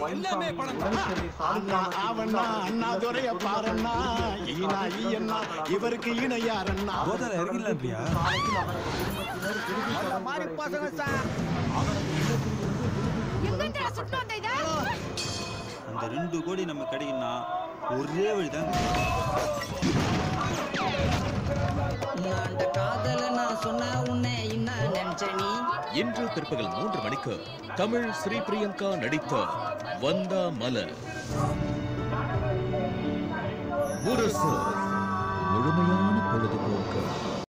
எல்லாமே பணம் தான். அண்ணா அவண்ணா அண்ணா துரைய பாருண்ணா ஈனா ஈயண்ணா இவருக்கு இணையாரண்ணா போதால இறங்கிடலான்றியா மாதிரி பசங்க சார் எங்கிட்ட சுட்டு வந்த இத அந்த ரெண்டு கோடி நம்ம கிடைக்கும்னா ஒரே வழிதான் அந்த காதல நான் சொன்ன உன்னை என்ன நினைச்ச நீ இன்று பிற்பகல் மூன்று மணிக்கு தமிழ் ஸ்ரீ பிரியங்கா நடித்த வந்தா மலர் முரசு முழுமையான பொழுதுபோக்கு